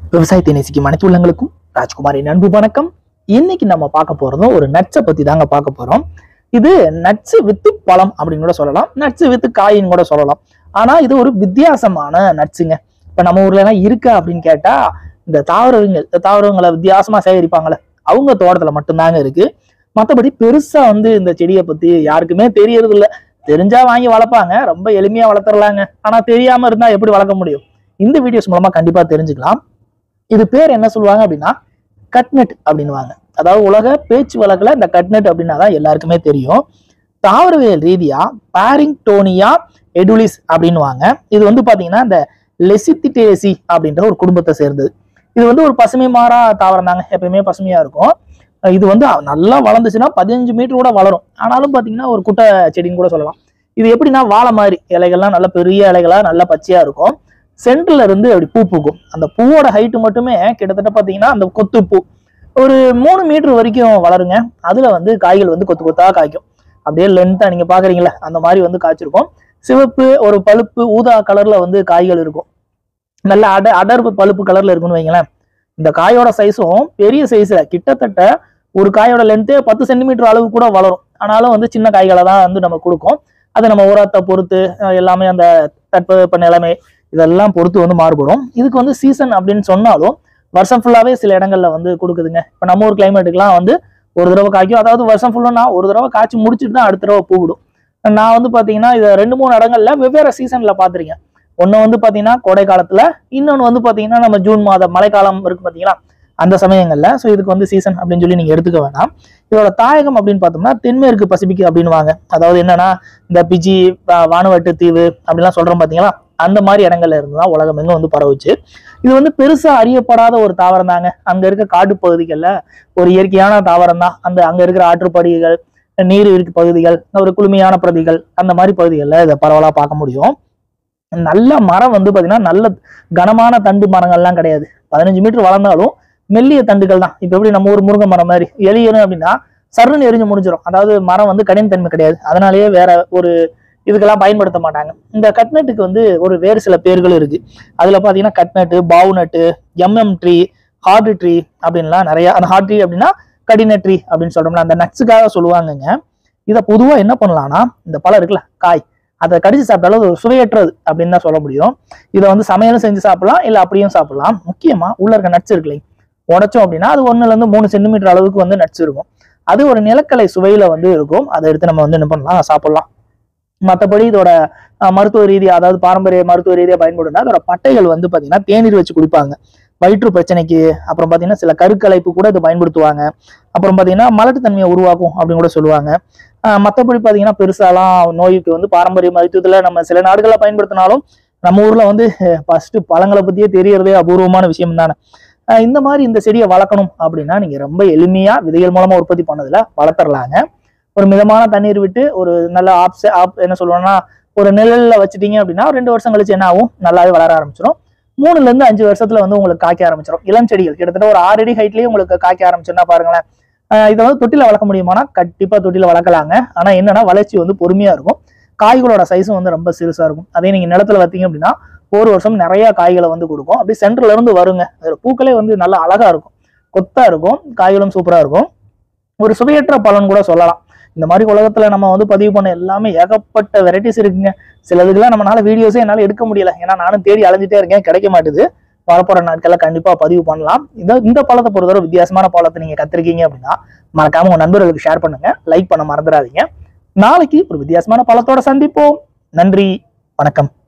விவசாயத்தை நேசிக்கும் அனைத்து உள்ளங்களுக்கும் ராஜ்குமாரின் அன்பு வணக்கம் இன்னைக்கு நம்ம பார்க்க போறதும் ஒரு நட்ஸை பத்தி தாங்க பார்க்க போறோம் இது நட்ஸ் வித்து பழம் அப்படின்னு கூட சொல்லலாம் நட்ஸ் வித்து காயின்னு கூட சொல்லலாம் ஆனா இது ஒரு வித்தியாசமான நட்ஸுங்க இப்ப நம்ம ஊர்ல எல்லாம் இருக்கா அப்படின்னு கேட்டா இந்த தாவரங்கள் இந்த தாவரங்களை வித்தியாசமா சேகரிப்பாங்கல்ல அவங்க தோட்டத்துல மட்டும்தாங்க இருக்கு மற்றபடி பெருசா வந்து இந்த செடியை பத்தி யாருக்குமே தெரியறது இல்ல தெரிஞ்சா வாங்கி வளர்ப்பாங்க ரொம்ப எளிமையா வளர்த்துறலாங்க ஆனா தெரியாம இருந்தா எப்படி வளர்க்க முடியும் இந்த வீடியோஸ் மூலமா கண்டிப்பா தெரிஞ்சுக்கலாம் இது பேர் என்ன சொல்லுவாங்க அப்படின்னா கட்நட் அப்படின்னுவாங்க அதாவது உலக பேச்சு வழக்குல இந்த கட்நட் அப்படின்னா தான் எல்லாருக்குமே தெரியும் தாவரவியல் ரீதியா பாரிங்டோனியா எடுலிஸ் அப்படின்னுவாங்க இது வந்து பாத்தீங்கன்னா இந்த லெசித்திடேசி அப்படின்ற ஒரு குடும்பத்தை சேர்ந்தது இது வந்து ஒரு பசுமை மாறா தாவரம் தாங்க எப்பயுமே பசுமையா இருக்கும் இது வந்து நல்லா வளர்ந்துச்சுன்னா பதினஞ்சு மீட்டர் கூட வளரும் ஆனாலும் பாத்தீங்கன்னா ஒரு குட்டை செடின்னு கூட சொல்லலாம் இது எப்படின்னா வாழை மாதிரி இலைகள்லாம் நல்ல பெரிய இலைகளா நல்லா பச்சையா இருக்கும் சென்டர்ல இருந்து அப்படி பூ பூக்கும் அந்த பூவோட ஹைட்டு மட்டுமே கிட்டத்தட்ட பாத்தீங்கன்னா அந்த கொத்து பூ ஒரு மூணு மீட்டர் வரைக்கும் வளருங்க அதுல வந்து காய்கள் வந்து கொத்து கொத்தா காய்க்கும் அப்படியே லென்த்தா நீங்க பாக்குறீங்களா அந்த மாதிரி வந்து காய்ச்சிருக்கும் சிவப்பு ஒரு பழுப்பு ஊதா கலர்ல வந்து காய்கள் இருக்கும் நல்ல அட அடர்வு பழுப்பு கலர்ல இருக்கும்னு வைங்களேன் இந்த காயோட சைஸும் பெரிய சைஸ்ல கிட்டத்தட்ட ஒரு காயோட லென்த்தே பத்து சென்டிமீட்டர் அளவு கூட வளரும் ஆனாலும் வந்து சின்ன காய்களை தான் வந்து நம்ம கொடுக்கும் அது நம்ம உரத்தை பொறுத்து அஹ் எல்லாமே அந்த தட்பவெப்ப நிலைமை இதெல்லாம் பொறுத்து வந்து மாறுபடும் இதுக்கு வந்து சீசன் அப்படின்னு சொன்னாலும் வருஷம் ஃபுல்லாவே சில இடங்கள்ல வந்து கொடுக்குதுங்க இப்போ நம்ம ஊர் கிளைமேட்டுக்குலாம் வந்து ஒரு தடவை காய்க்கும் அதாவது வருஷம் ஃபுல்லுன்னா ஒரு தடவை காய்ச்சி முடிச்சுட்டு தான் அடுத்த தடவை பூவிடும் நான் வந்து பாத்தீங்கன்னா இதை ரெண்டு மூணு இடங்கள்ல வெவ்வேறு சீசன்ல பார்த்துருக்கேன் ஒன்று வந்து பாத்தீங்கன்னா கோடை காலத்துல இன்னொன்று வந்து பாத்தீங்கன்னா நம்ம ஜூன் மாதம் மழைக்காலம் இருக்கு பாத்தீங்களா அந்த சமயங்கள்ல ஸோ இதுக்கு வந்து சீசன் அப்படின்னு சொல்லி நீங்க எடுத்துக்க வேணாம் இதோட தாயகம் அப்படின்னு பார்த்தோம்னா தென்மேற்கு பசிபிக் அப்படின்னுவாங்க அதாவது என்னன்னா இந்த பிஜி வா- வானுவட்டு தீவு அப்படிலாம் சொல்றோம் பாத்தீங்களா அந்த மாதிரி இடங்கள்ல இருந்து தான் உலகம் எங்க வந்து பரவுச்சு இது வந்து பெருசா அறியப்படாத ஒரு தாவரம் தாங்க அங்க இருக்க காட்டு பகுதிகளில் ஒரு இயற்கையான தாவரம் தான் அந்த அங்க இருக்கிற ஆற்றுப்படுகைகள் நீர் இருக்கு பகுதிகள் ஒரு குளுமையான பகுதிகள் அந்த மாதிரி பகுதிகளில் இதை பரவலா பார்க்க முடியும் நல்ல மரம் வந்து பாத்தீங்கன்னா நல்ல கனமான தண்டு மரங்கள்லாம் கிடையாது பதினஞ்சு மீட்டர் வளர்ந்தாலும் மெல்லிய தண்டுகள் தான் இப்போ எப்படி நம்ம ஊர் முருங்கை மரம் மாதிரி எலியணும் அப்படின்னா சர்ன்னு எரிஞ்சு முடிஞ்சிடும் அதாவது மரம் வந்து கடினத்தன்மை கிடையாது அதனாலேயே வேற ஒரு இதுக்கெல்லாம் பயன்படுத்த மாட்டாங்க இந்த கட்நட்டுக்கு வந்து ஒரு வேறு சில பேர்கள் இருக்கு அதுல பாத்தீங்கன்னா கட்நட்டு பாவு நட்டு எம்எம் ட்ரீ ஹார்ட் ட்ரீ அப்படின்லாம் நிறைய அந்த ஹார்ட் ட்ரீ அப்படின்னா கடின ட்ரீ அப்படின்னு சொல்றோம்ல அந்த நட்ஸுக்காக சொல்லுவாங்கங்க இதை பொதுவா என்ன பண்ணலாம்னா இந்த பழம் இருக்குல்ல காய் அதை கடிச்சு சாப்பிட்டாலும் அது ஒரு சுவையற்றது அப்படின்னு தான் சொல்ல முடியும் இதை வந்து சமையலும் செஞ்சு சாப்பிடலாம் இல்லை அப்படியும் சாப்பிடலாம் முக்கியமா உள்ள இருக்க நட்ஸ் இருக்குல்லை உடைச்சோம் அப்படின்னா அது ஒண்ணுல இருந்து மூணு சென்டிமீட்டர் அளவுக்கு வந்து நட்ஸ் இருக்கும் அது ஒரு நிலக்கலை சுவையில வந்து இருக்கும் அதை எடுத்து நம்ம வந்து என்ன பண்ணலாம் சாப்பிடலாம் மற்றபடி இதோட அஹ், மருத்துவ ரீதியா அதாவது பாரம்பரிய மருத்துவ ரீதியா பயன்படுனா அதோட பட்டைகள் வந்து பாத்தீங்கன்னா தேநீர் வச்சு குடிப்பாங்க வயிற்று பிரச்சனைக்கு அப்புறம் பாத்தீங்கன்னா சில கருக்கலைப்பு கூட இதை பயன்படுத்துவாங்க அப்புறம் பாத்தீங்கன்னா மலட்டுத்தன்மையை உருவாக்கும் அப்படின்னு கூட சொல்லுவாங்க அஹ், மத்தபடி பாத்தீங்கன்னா பெருசாலாம் நோய்க்கு வந்து பாரம்பரிய மருத்துவத்துல நம்ம சில நாடுகளில் பயன்படுத்தினாலும் நம்ம ஊர்ல வந்து ஃபர்ஸ்ட் பழங்களை பத்தியே தெரியறதே அபூர்வமான விஷயம் தானே அஹ் இந்த மாதிரி இந்த செடியை வளர்க்கணும் அப்படின்னா நீங்க ரொம்ப எளிமையா விதைகள் மூலமா உற்பத்தி பண்ணதுல வளர்த்துறலாங்க ஒரு மிதமான தண்ணீர் விட்டு ஒரு நல்ல ஆப்ஸ் ஆப் என்ன சொல்லுவாங்கன்னா ஒரு நிழல்ல வச்சுட்டீங்க அப்படின்னா ஒரு ரெண்டு வருஷம் கழிச்சு என்ன ஆகும் நல்லாவே வளர ஆரம்பிச்சிடும் மூணுல இருந்து அஞ்சு வருஷத்துல வந்து உங்களுக்கு காய்க்க ஆரம்பிச்சிடும் இளம் செடிகள் கிட்டத்தட்ட ஒரு ஆறு அடி ஹைட்லயே உங்களுக்கு காய்க்க ஆரம்பிச்சுன்னா பாருங்களேன் அஹ் இதை வந்து தொட்டில வளர்க்க முடியுமானா கண்டிப்பா தொட்டில வளர்க்கலாங்க ஆனா என்னன்னா வளர்ச்சி வந்து பொறுமையா இருக்கும் காய்களோட சைஸும் வந்து ரொம்ப சிறுசா இருக்கும் அதே நீங்க நிலத்துல வத்தீங்க அப்படின்னா ஒரு வருஷம் நிறைய காய்களை வந்து கொடுக்கும் அப்படி சென்டர்ல இருந்து வருங்க அதோட பூக்களே வந்து நல்லா அழகா இருக்கும் கொத்தா இருக்கும் காய்களும் சூப்பரா இருக்கும் ஒரு சுவையற்ற பலன் கூட சொல்லலாம் இந்த மாதிரி உலகத்துல நம்ம வந்து பதிவு பண்ண எல்லாமே ஏகப்பட்ட வெரைட்டிஸ் இருக்குங்க சிலதுக்கெல்லாம் நம்மளால வீடியோஸே என்னால எடுக்க முடியல ஏன்னா நானும் தேடி அலைஞ்சிட்டே இருக்கேன் கிடைக்க மாட்டுது வரப்போற நாட்கள்ல கண்டிப்பா பதிவு பண்ணலாம் இந்த இந்த பழத்தை பொறுத்தவரை வித்தியாசமான பழத்தை நீங்க கத்திருக்கீங்க அப்படின்னா மறக்காம உங்க நண்பர்களுக்கு ஷேர் பண்ணுங்க லைக் பண்ண மறந்துடாதீங்க நாளைக்கு ஒரு வித்தியாசமான பழத்தோட சந்திப்போம் நன்றி வணக்கம்